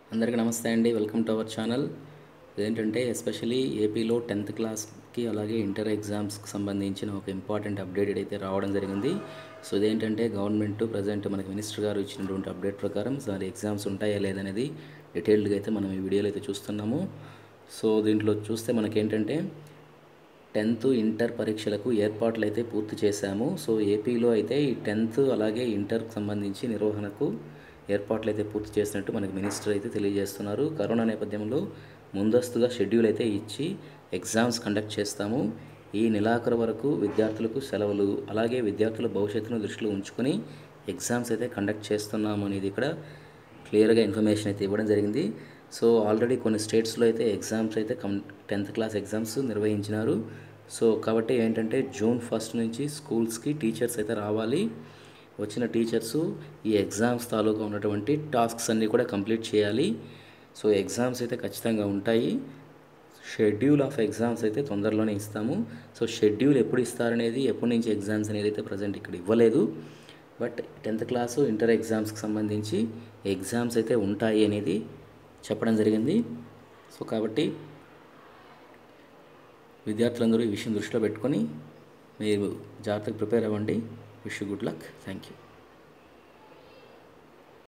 అందరికీ నమస్తే అండి వెల్కమ్ టు అవర్ ఛానల్ ఏంటంటే ఎస్పెషలీ ఏపీలో టెన్త్ క్లాస్కి అలాగే ఇంటర్ ఎగ్జామ్స్కి సంబంధించిన ఒక ఇంపార్టెంట్ అప్డేట్ అయితే రావడం జరిగింది సో ఇదేంటంటే గవర్నమెంట్ ప్రజెంట్ మనకి మినిస్టర్ గారు ఇచ్చినటువంటి అప్డేట్ ప్రకారం సార్ ఎగ్జామ్స్ ఉంటాయా లేదనేది డీటెయిల్డ్గా అయితే మనం ఈ వీడియోలో అయితే చూస్తున్నాము సో దీంట్లో చూస్తే మనకేంటంటే టెన్త్ ఇంటర్ పరీక్షలకు ఏర్పాట్లు అయితే పూర్తి చేశాము సో ఏపీలో అయితే ఈ టెన్త్ అలాగే ఇంటర్కి సంబంధించి నిర్వహణకు ఏర్పాట్లు అయితే పూర్తి చేసినట్టు మనకి మినిస్టర్ అయితే తెలియజేస్తున్నారు కరోనా నేపథ్యంలో ముందస్తుగా షెడ్యూల్ అయితే ఇచ్చి ఎగ్జామ్స్ కండక్ట్ చేస్తాము ఈ నెలాఖరు వరకు విద్యార్థులకు సెలవులు అలాగే విద్యార్థుల భవిష్యత్తును దృష్టిలో ఉంచుకొని ఎగ్జామ్స్ అయితే కండక్ట్ చేస్తున్నాము అనేది ఇక్కడ క్లియర్గా ఇన్ఫర్మేషన్ అయితే ఇవ్వడం జరిగింది సో ఆల్రెడీ కొన్ని స్టేట్స్లో అయితే ఎగ్జామ్స్ అయితే కం టెన్త్ క్లాస్ ఎగ్జామ్స్ నిర్వహించినారు సో కాబట్టి ఏంటంటే జూన్ ఫస్ట్ నుంచి స్కూల్స్కి టీచర్స్ అయితే రావాలి వచ్చిన టీచర్స్ ఈ ఎగ్జామ్స్ తాలూకా ఉన్నటువంటి టాస్క్స్ అన్నీ కూడా కంప్లీట్ చేయాలి సో ఎగ్జామ్స్ అయితే ఖచ్చితంగా ఉంటాయి షెడ్యూల్ ఆఫ్ ఎగ్జామ్స్ అయితే తొందరలోనే ఇస్తాము సో షెడ్యూల్ ఎప్పుడు ఇస్తారనేది ఎప్పటి నుంచి ఎగ్జామ్స్ అనేది అయితే ప్రజెంట్ ఇక్కడ ఇవ్వలేదు బట్ టెన్త్ క్లాసు ఇంటర్ ఎగ్జామ్స్కి సంబంధించి ఎగ్జామ్స్ అయితే ఉంటాయి అనేది చెప్పడం జరిగింది సో కాబట్టి విద్యార్థులందరూ ఈ విషయం దృష్టిలో పెట్టుకొని మీరు జాగ్రత్తగా ప్రిపేర్ అవ్వండి wish good luck thank you